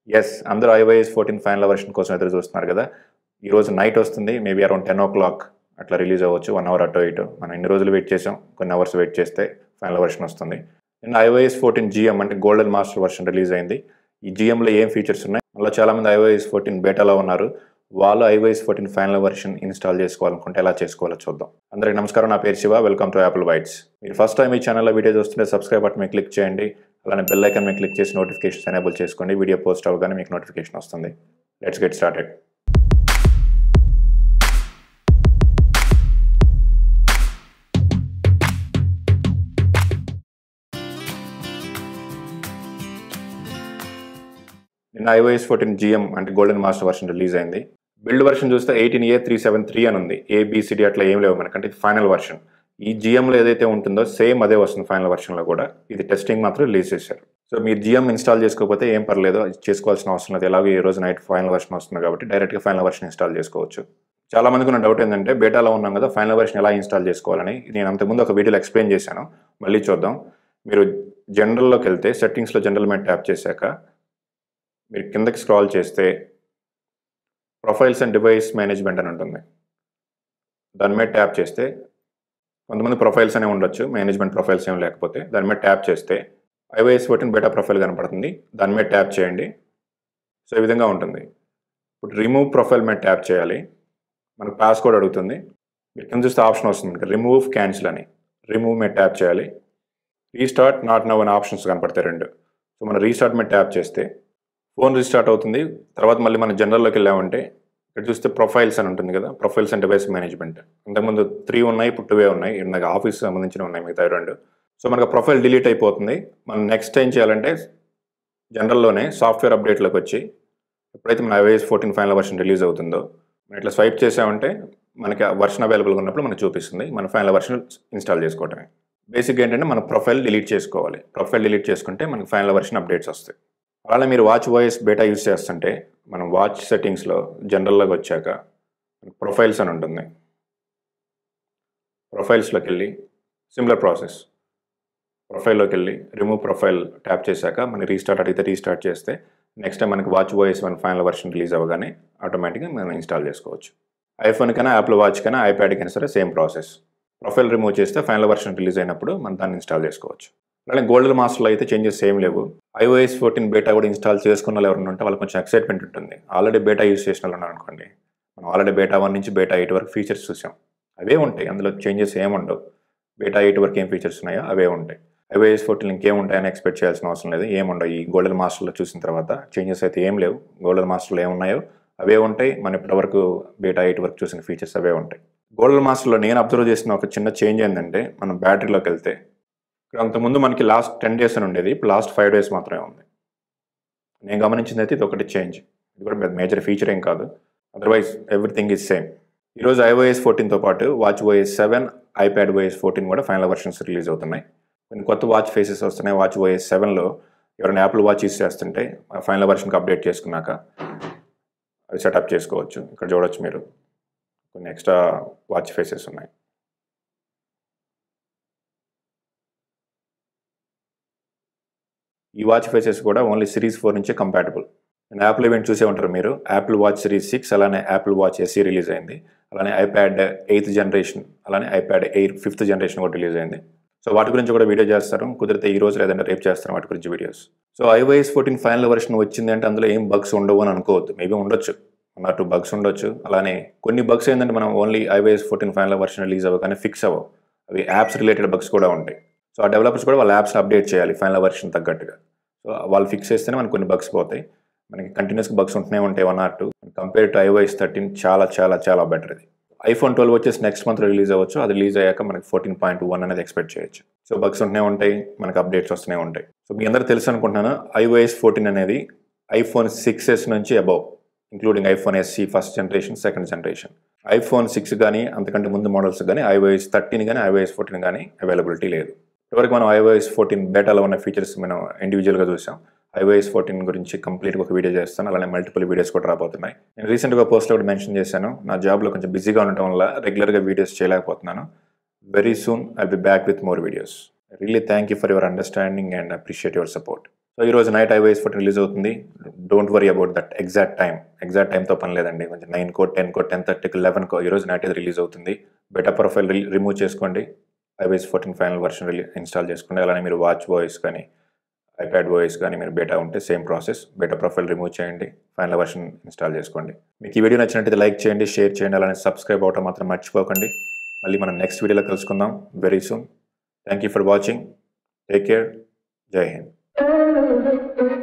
yes అందరూ IYS fourteen final version కోసం ఎదురు చూస్తున్నారు కదా ఈ రోజు నైట్ వస్తుంది maybe around ten o'clock అట్లా రిలీజ్ అవ్వచ్చు వన్ అవర్ అటో ఇటు మనం ఇన్ని రోజులు వెయిట్ చేసాం కొన్ని అవర్స్ వెయిట్ చేస్తే ఫైనల్ వర్షన్ వస్తుంది నిన్న ఐవైఎస్ ఫోర్టీన్ జిఎం అంటే గోల్డెన్ మాస్టర్ వర్షన్ రిలీజ్ అయింది ఈ జిఎంలో ఏం ఫీచర్స్ ఉన్నాయి మళ్ళీ చాలామంది ఐవైఎస్ ఫోర్టీన్ బేటాలో ఉన్నారు వాళ్ళు iOS fourteen final version install చేసుకోవాలనుకుంటే ఎలా చేసుకోవాలో చూద్దాం అందరికీ నమస్కారం నా పేరు శివ వెల్కమ్ టు యాపిల్ వైట్స్ మీరు ఫస్ట్ టైం ఈ ఛానల్లో వీడియో చూస్తుంటే సబ్స్క్రైబ్ బటన్ మీద క్లిక్ చేయండి అలానే బెల్ ఐకాన్ మీద క్లిక్ చేసి నోటిఫికేషన్స్ ఎనేబుల్ చేసుకోండి వీడియో పోస్ట్ అవ్వగానే మీకు నోటిఫికేషన్ వస్తుంది లెట్స్ గెట్ స్టార్టెడ్ నిన్న ఐఓఎస్ ఫోర్టీన్ జిఎం అంటే గోల్డెన్ మాస్టర్ వర్షన్ రిలీజ్ అయింది బిల్డ్ వర్షన్ చూస్తే eighteen A three seven three అని ఉంది ఏబిసిడి అట్లా ఏం లేవు మనకంటే ఇది ఫైనల్ వర్షన్ ఈ జిఎంలో ఏదైతే ఉంటుందో సేమ్ అదే వస్తుంది ఫైనల్ వర్షన్లో కూడా ఇది టెస్టింగ్ మాత్రం రిలీజ్ చేశారు సో మీరు జిఎం ఇన్స్టాల్ చేసుకోకపోతే ఏం పర్లేదు అది చేసుకోవాల్సిన అవసరం లేదు ఎలాగో ఈ రోజు నైట్ ఫైనల్ వర్షన్ వస్తుంది కాబట్టి డైరెక్ట్గా ఫైనల్ వర్షన్ ఇన్స్టాల్ చేసుకోవచ్చు చాలా మందికి ఉన్న డౌట్ ఏంటంటే బేటాలో ఉన్నాం కదా ఫైనల్ వర్షన్ ఎలా ఇన్స్టాల్ చేసుకోవాలని నేను అంతకుముందు ఒక వీడియోలో ఎక్స్ప్లెయిన్ చేశాను మళ్ళీ చూద్దాం మీరు జనరల్లోకి వెళ్తే సెట్టింగ్స్లో జనరల్ మీద ట్యాప్ చేశాక మీరు కిందకి స్క్రాల్ చేస్తే ప్రొఫైల్స్ అండ్ డివైస్ మేనేజ్మెంట్ అని ఉంటుంది దాని మీద ట్యాప్ చేస్తే కొంతమంది ప్రొఫైల్స్ అనే ఉండొచ్చు మేనేజ్మెంట్ ప్రొఫైల్స్ ఏం లేకపోతే దాని మీద ట్యాప్ చేస్తే ఐవైఎస్ ఫోర్టీన్ బేటా ప్రొఫైల్ కనపడుతుంది దాని మీద ట్యాప్ చేయండి సో ఈ విధంగా ఉంటుంది ఇప్పుడు రిమూవ్ ప్రొఫైల్ మీద ట్యాప్ చేయాలి మనకు పాస్కోడ్ అడుగుతుంది మీరు కింద చూస్తే ఆప్షన్ వస్తుంది రిమూవ్ క్యాన్సిల్ అని రిమూవ్ మీద ట్యాప్ చేయాలి రీస్టార్ట్ నాట్ నవ్ అనే ఆప్షన్స్ కనపడతాయి రెండు సో మనం రీస్టార్ట్ మీద ట్యాప్ చేస్తే ఫోన్ రీస్టార్ట్ అవుతుంది తర్వాత మళ్ళీ మనం జనరల్లోకి వెళ్ళామంటే ఇక్కడ చూస్తే ప్రొఫైల్స్ అని ఉంటుంది కదా ప్రొఫైల్స్ అండ్ డివైస్ మేనేజ్మెంట్ అంతకుముందు త్రీ ఉన్నాయి ఇప్పుడు టూవే ఉన్నాయి నాకు ఆఫీస్ సంబంధించిన ఉన్నాయి మిగతా రెండు సో మనకు ప్రొఫైల్ డిలీట్ అయిపోతుంది మనం నెక్స్ట్ ఏం చేయాలంటే జనరల్లోనే సాఫ్ట్వేర్ అప్డేట్లోకి వచ్చి ఎప్పుడైతే మన iOS fourteen final version release అవుతుందో మనం ఇట్లా స్వైప్ చేసామంటే మనకి ఆ వర్షన్ అవైలబుల్గా ఉన్నప్పుడు మనకు చూపిస్తుంది మన ఫైనల్ వర్షన్ ఇన్స్టాల్ చేసుకోవటమే బేసిక్ ఏంటంటే మన ప్రొఫైల్ డిలీట్ చేసుకోవాలి ప్రొఫైల్ డిలీట్ చేసుకుంటే మనకి ఫైనల్ వర్షన్ అప్డేట్స్ వస్తాయి అలానే మీరు వాచ్ వాయిస్ బేటా యూస్ చేస్తుంటే మనం వాచ్ సెట్టింగ్స్లో జనరల్లోకి వచ్చాక ప్రొఫైల్స్ అని ఉంటుంది ప్రొఫైల్స్లోకి వెళ్ళి సిమిలర్ ప్రాసెస్ ప్రొఫైల్లోకి వెళ్ళి రిమూవ్ ప్రొఫైల్ ట్యాప్ చేశాక మనకి రీస్టార్ట్ అడిగితే రీస్టార్ట్ చేస్తే నెక్స్ట్ టైం మనకి వాచ్ వాయిస్ మన ఫైనల్ వర్షన్ రిలీజ్ అవ్వగానే ఆటోమేటిక్గా మనం ఇన్స్టాల్ చేసుకోవచ్చు ఐఫోన్ కన్నా యాప్లో వాచ్ కన్నా ఐప్యాడ్ కైనా సరే సేమ్ ప్రాసెస్ ప్రొఫైల్ రిమూవ్ చేస్తే ఫైనల్ వర్షన్ రిలీజ్ అయినప్పుడు మనం దాన్ని ఇన్స్టాల్ చేసుకోవచ్చు అలానే గోల్డెన్ మాస్టర్లో అయితే చేంజెస్ ఏం లేవు ఐఓఎస్ ఫోర్టీన్ బేటా కూడా ఇన్స్టాల్ చేసుకున్న వాళ్ళు ఎవరైనా ఉంటే వాళ్ళకి కొంచెం ఎక్సైట్మెంట్ ఉంటుంది ఆల్రెడీ బేటా యూస్ చేసిన వాళ్ళు ఉన్నారు అనుకోండి మనం ఆల్రెడీ బేటా వన్ నుంచి బేటా ఎయిట్ వరకు ఫీచర్స్ చూసాం అవే ఉంటాయి అందులో చేంజెస్ ఏముండవు బేటా ఎయిట్ వరకు ఏం ఫీచర్స్ ఉన్నాయో అవే ఉంటాయి ఐఓఎస్ ఫోర్టీన్ ఇంకేం ఉంటాయని ఎక్స్పెక్ట్ చేయాల్సిన అవసరం లేదు ఏముండవు ఈ గోల్డెన్ మాస్టర్లో చూసిన తర్వాత చేంజెస్ అయితే ఏం లేవు గోల్డెన్ మాస్టర్లో ఏమున్నాయో అవే ఉంటాయి మన ఇప్పటివరకు బేటా ఎయిట్ వరకు చూసిన ఫీచర్స్ అవే ఉంటాయి గోల్డెన్ మాస్టర్లో నేను అబ్జర్వ్ చేసిన ఒక చిన్న చేంజ్ ఏంటంటే మనం బ్యాటరీలోకి వెళ్తే ఇక్కడ అంతకుముందు మనకి లాస్ట్ టెన్ డేస్ అని ఉండేది ఇప్పుడు లాస్ట్ ఫైవ్ డేస్ మాత్రమే ఉంది నేను గమనించింది అయితే ఇది ఒకటి చేంజ్ ఇది కూడా మేజర్ ఫీచర్ ఏం కాదు అదర్వైజ్ ఎవ్రీథింగ్ ఈజ్ సేమ్ ఈరోజు ఐఓఎస్ ఫోర్టీన్తో పాటు watchOS seven iPadOS fourteen కూడా ఫైనల్ వర్షన్స్ రిలీజ్ అవుతున్నాయి కొన్ని కొత్త వాచ్ ఫేసెస్ వస్తున్నాయి వాచ్ ఓఎస్ సెవెన్లో ఎవరైనా యాపిల్ వాచ్ యూస్ చేస్తుంటే ఫైనల్ వర్షన్కి అప్డేట్ చేసుకున్నాక అది సెటప్ చేసుకోవచ్చు ఇక్కడ చూడొచ్చు మీరు కొన్ని ఎక్స్ట్రా వాచ్ ఫేసెస్ ఉన్నాయి ఈ వాచ్ ఫేసెస్ కూడా ఓన్లీ సిరీస్ ఫోర్ నుంచే కంపాటబుల్ అండ్ యాపిల్ ఈవెంట్ చూసే ఉంటారు మీరు యాపిల్ వాచ్ సిరీస్ సిక్స్ అలానే యాపిల్ వాచ్ ఎస్సీ రిలీజ్ అయింది అలానే ఐప్యాడ్ ఎయిత్ జనరేషన్ అలానే ఐప్యాడ్ ఎయిర్ ఫిఫ్త్ జనరేషన్ కూడా రిలీజ్ అయింది సో వాటి గురించి కూడా వీడియో చేస్తారు కుదిరితే ఈ రోజు లేదంటే రేపు చేస్తారు వాటి గురించి videos so iOS fourteen final version వచ్చింది అంటే అందులో ఏం బగ్స్ ఉండవు అని అనుకోవద్దు మేబీ ఉండొచ్చు వన్ టూ బగ్స్ ఉండొచ్చు అలానే కొన్ని బగ్స్ ఏంటంటే మనం only iOS fourteen final version release అవ్వగానే ఫిక్స్ అవ్వవు అవి యాప్స్ రిలేటెడ్ బగ్స్ కూడా ఉంటాయి సో ఆ డెవలపర్స్ కూడా వాళ్ళ యాప్స్ అప్డేట్ చేయాలి ఫైనల్ వర్షన్ తగ్గట్టుగా సో వాళ్ళు ఫిక్స్ చేస్తేనే మనకు కొన్ని బగ్స్ పోతాయి మనకి కంటిన్యూస్గా బగ్స్ ఉంటూనే ఉంటాయి one or two compare to iOS thirteen చాలా చాలా చాలా బెటర్ ఇది ఐఫోన్ ట్వెల్వ్ వచ్చేసి నెక్స్ట్ మంత్ రిలీజ్ అవ్వచ్చు అది రిలీజ్ అయ్యాక మనకి ఫోర్టీన్ పాయింట్ వన్ అనేది ఎక్స్పెక్ట్ చేయొచ్చు సో బగ్స్ ఉంటూనే ఉంటాయి మనకి అప్డేట్స్ వస్తూనే ఉంటాయి సో మీ అందరూ తెలుసు అనుకుంటున్నాను ఐఓఎస్ ఫోర్టీన్ అనేది ఐఫోన్ సిక్స్ ఎస్ నుంచి above including iPhone SE first generation second generation iPhone six కానీ అంతకంటే ముందు మోడల్స్ కానీ ఐఓఎస్ థర్టీన్ కానీ ఐఓఎస్ ఫోర్టీన్ కానీ అవైలబిలిటీ లేదు ఇప్పటివరకు మనం ఐఓఎస్ ఫోర్టీన్ బేటాలో ఉన్న ఫీచర్స్ మనం ఇండివిజువల్గా చూసాం ఐఓఎస్ ఫోర్టీన్ గురించి కంప్లీట్గా ఒక వీడియో చేస్తాను అలానే మల్టిపుల్ వీడియోస్ కూడా రాబోతున్నాయి నేను రీసెంట్గా పోస్ట్లో కూడా మెన్షన్ చేశాను నా జాబ్లో కొంచెం బిజీగా ఉండటం వల్ల రెగ్యులర్గా వీడియోస్ చేయలేకపోతున్నాను very soon I be back with more videos really thank you for your understanding and appreciate your support so ఈరోజు నైట్ ఐవైఎస్ ఫోర్టీన్ రిలీజ్ అవుతుంది don't worry about that exact time exact టైంతో పని లేదండి కొంచెం nine కో ten కో ten థర్టీకి eleven కో ఈరోజు నైట్ ఇది రిలీజ్ అవుతుంది బెటా ప్రొఫైల్ రిమూవ్ చేసుకోండి ఐవైఎస్ ఫోర్టీన్ ఫైనల్ వర్షన్ రిలీ ఇన్స్టాల్ చేసుకోండి అలానే మీరు వాచ్ వాయిస్ కానీ ఐప్యాడ్ వాయిస్ కానీ మీరు బేటా ఉంటే same process beta profile remove చేయండి ఫైనల్ వర్షన్ ఇన్స్టాల్ చేసుకోండి మీకు ఈ వీడియో నచ్చినట్టయితే లైక్ చేయండి షేర్ చేయండి అలానే సబ్స్క్రైబ్ అవటం మాత్రం మర్చిపోకండి మళ్ళీ మనం నెక్స్ట్ వీడియోలో కలుసుకుందాం very soon thank you for watching take care జై హింద్